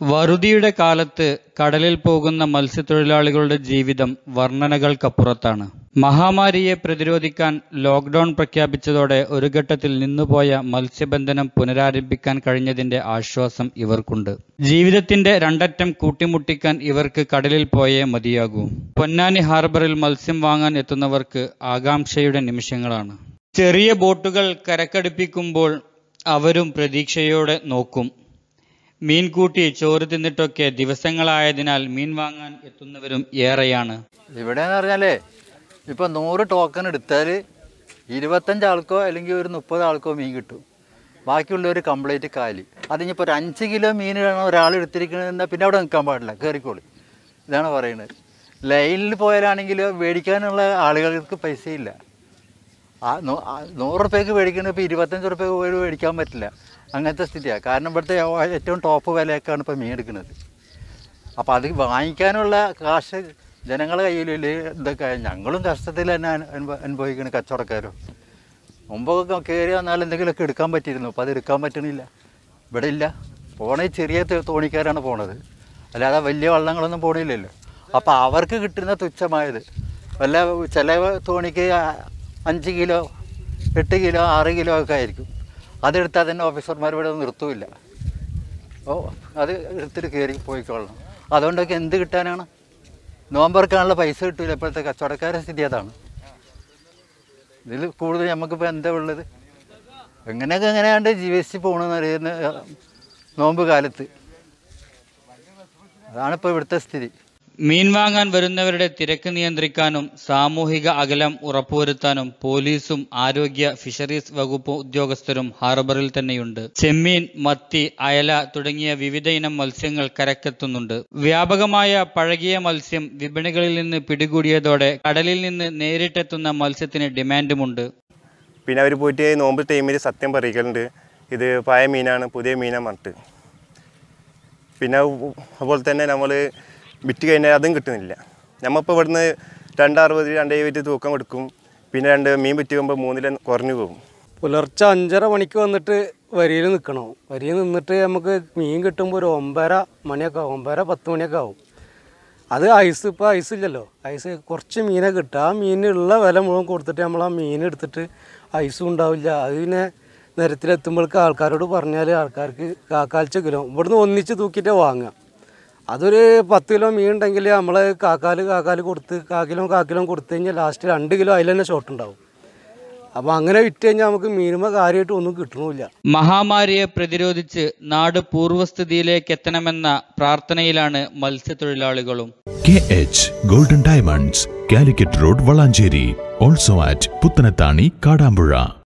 വറുതിയുടെ കാലത്ത് കടലിൽ പോകുന്ന മത്സ്യത്തൊഴിലാളികളുടെ ജീവിതം വർണ്ണനകൾക്കപ്പുറത്താണ് മഹാമാരിയെ പ്രതിരോധിക്കാൻ ലോക്ക്ഡൌൺ പ്രഖ്യാപിച്ചതോടെ ഒരു ഘട്ടത്തിൽ നിന്നുപോയ മത്സ്യബന്ധനം പുനരാരംഭിക്കാൻ കഴിഞ്ഞതിന്റെ ആശ്വാസം ഇവർക്കുണ്ട് ജീവിതത്തിന്റെ രണ്ടറ്റം കൂട്ടിമുട്ടിക്കാൻ ഇവർക്ക് കടലിൽ പോയേ മതിയാകൂ പൊന്നാനി ഹാർബറിൽ മത്സ്യം വാങ്ങാൻ എത്തുന്നവർക്ക് ആകാംക്ഷയുടെ നിമിഷങ്ങളാണ് ചെറിയ ബോട്ടുകൾ കരക്കടുപ്പിക്കുമ്പോൾ അവരും പ്രതീക്ഷയോടെ നോക്കും മീൻ കൂട്ടി ചോറ് തിന്നിട്ടൊക്കെ ദിവസങ്ങളായതിനാൽ മീൻ വാങ്ങാൻ എത്തുന്നവരും ഏറെയാണ് ഇവിടെന്ന് പറഞ്ഞാലേ ഇപ്പൊ നൂറ് ടോക്കൺ എടുത്താൽ ഇരുപത്തഞ്ച് ആൾക്കോ അല്ലെങ്കിൽ ഒരു മുപ്പത് ആൾക്കോ മീൻ കിട്ടും ബാക്കിയുള്ളവർ കംപ്ലീറ്റ് കാലി അതിനിപ്പോൾ ഒരു അഞ്ച് കിലോ മീനാണ് ഒരാൾ എടുത്തിരിക്കണമെന്നാൽ പിന്നെ അവിടെ നിൽക്കാൻ പാടില്ല കയറിക്കോളി ഇതാണ് പറയുന്നത് ലൈനിൽ പോയാലാണെങ്കിൽ മേടിക്കാനുള്ള ആളുകൾക്ക് പൈസയില്ല ആ നൂ- ആ നൂറ് റുപ്യക്ക് മേടിക്കുന്നത് ഇപ്പോൾ ഇരുപത്തഞ്ച് റുപ്യക്ക് പോയി മേടിക്കാൻ പറ്റില്ല അങ്ങനത്തെ സ്ഥിതിയാണ് കാരണം ഇവിടുത്തെ ഏറ്റവും ടോപ്പ് വിലയൊക്കെയാണ് ഇപ്പോൾ മീൻ എടുക്കുന്നത് അപ്പോൾ അത് വാങ്ങിക്കാനുള്ള കാശ് ജനങ്ങളുടെ കയ്യിലില്ല ഇതൊക്കെ ഞങ്ങളും കഷ്ടത്തിൽ തന്നെ അനുഭവ അനുഭവിക്കുന്ന കച്ചവടക്കാരും മുമ്പൊക്കെ കയറി വന്നാൽ എന്തെങ്കിലുമൊക്കെ എടുക്കാൻ പറ്റിയിരുന്നു അപ്പോൾ അത് എടുക്കാൻ പറ്റണില്ല ഇവിടെ ഇല്ല പോണേ ചെറിയ ത- തോണിക്കാരാണ് പോണത് അല്ലാതെ വലിയ വള്ളങ്ങളൊന്നും പോണില്ലല്ലോ അപ്പോൾ അവർക്ക് കിട്ടുന്ന തുച്ഛമായത് വല്ല ചില തോണിക്ക് ആ- അഞ്ച് കിലോ എട്ട് കിലോ ആറ് കിലോ ഒക്കെ ആയിരിക്കും അതെടുത്താൽ തന്നെ ഓഫീസർമാർ ഇവിടെ നിർത്തൂല്ല ഓ അത് എടുത്തിട്ട് കയറി പോയിക്കൊള്ളണം അതുകൊണ്ടൊക്കെ എന്ത് കിട്ടാനാണ് നോമ്പറക്കാനുള്ള പൈസ കിട്ടൂല ഇപ്പോഴത്തെ കച്ചവടക്കാരുടെ സ്ഥിതി അതാണ് ഇതിൽ കൂടുതൽ നമുക്കിപ്പോൾ എന്താ ഉള്ളത് എങ്ങനെയൊക്കെ എങ്ങനെയാണ്ട് ജീവിച്ച് പോകണമെന്ന് അറിയുന്ന ഏഹ്, നോമ്പ് കാലത്ത് അതാണിപ്പോൾ ഇവിടുത്തെ സ്ഥിതി മീൻ വാങ്ങാൻ വരുന്നവരുടെ തിരക്ക് നിയന്ത്രിക്കാനും സാമൂഹിക അകലം ഉറപ്പുവരുത്താനും പോലീസും ആരോഗ്യ ഫിഷറീസ് വകുപ്പ് ഉദ്യോഗസ്ഥരും ഹാർബറിൽ തന്നെയുണ്ട് ചെമ്മീൻ മത്തി അയല തുടങ്ങിയ വിവിധ ഇനം മത്സ്യങ്ങൾ കരക്കെത്തുന്നുണ്ട് വ്യാപകമായ പഴകിയ മത്സ്യം വിപണികളിൽ നിന്ന് പിടികൂടിയതോടെ കടലിൽ നിന്ന് നേരിട്ടെത്തുന്ന മത്സ്യത്തിന് ഡിമാൻഡുമുണ്ട് പിന്നെ അവർ പോയിട്ട് നോമ്പ് ടൈമിൽ സത്യം പറയിക്കലുണ്ട് ഇത് പഴയ മീനാണ് പുതിയ മീനാണ് പറഞ്ഞിട്ട് പിന്നെ ഉ- അതുപോലെ തന്നെ നമ്മൾ വിറ്റ് കഴിഞ്ഞാൽ അതും കിട്ടുന്നില്ല നമ്മളിപ്പോൾ ഇവിടുന്ന് രണ്ടറുപത് രണ്ട് എഴുപത് തൂക്കം കൊടുക്കും പിന്നെ രണ്ട് മീൻ വിറ്റ് പോകുമ്പോൾ മൂന്നിൽ കുറഞ്ഞു പോകും പുലർച്ചെ അഞ്ചര മണിക്ക് വന്നിട്ട് വരിയിൽ നിൽക്കണം വരിയിൽ നിന്നിട്ട് നമുക്ക് മീൻ കിട്ടുമ്പോൾ ഒരു ഒമ്പതര മണിയൊക്കെ ആവും ഒമ്പതര പത്ത് മണിയൊക്കെ ആവും അത് ഐസ് ഇപ്പോൾ ഐസ് ഇല്ലല്ലോ ഐസ് കുറച്ച് മീനെ കിട്ടുക ആ മീനിനുള്ള വില മുഴുവൻ കൊടുത്തിട്ട് നമ്മൾ ആ മീൻ എടുത്തിട്ട് ഐസും ഉണ്ടാവില്ല അത് പിന്നെ നിരത്തിലെത്തുമ്പോഴേക്ക് ആൾക്കാരോട് പറഞ്ഞാൽ ആൾക്കാർക്ക് കാക്കാൽച്ച കിലോ ഇവിടുന്ന് ഒന്നിച്ച് തൂക്കിയിട്ട് വാങ്ങുക അതൊരു പത്ത് കിലോ മീൻ ഉണ്ടെങ്കിൽ നമ്മൾ കാക്കാല് കാക്കാല് കൊടുത്ത് കാക്കിലോ കാക്കിലോ കൊടുത്തു കഴിഞ്ഞാൽ ലാസ്റ്റ് രണ്ട് കിലോ അതിൽ തന്നെ ഷോർട്ട് ഉണ്ടാവും അപ്പോൾ അങ്ങനെ വിറ്റ് കഴിഞ്ഞാൽ നമുക്ക് മീനുമ കാര്യമായിട്ട് ഒന്നും കിട്ടണമില്ല മഹാമാരിയെ പ്രതിരോധിച്ച് നാട് പൂർവ്വസ്ഥിതിയിലേക്ക് എത്തണമെന്ന പ്രാർത്ഥനയിലാണ് മത്സ്യത്തൊഴിലാളികളും KH Golden Diamonds, Calicut Road, Valancheri. Also at Puttanatani, Kadambura.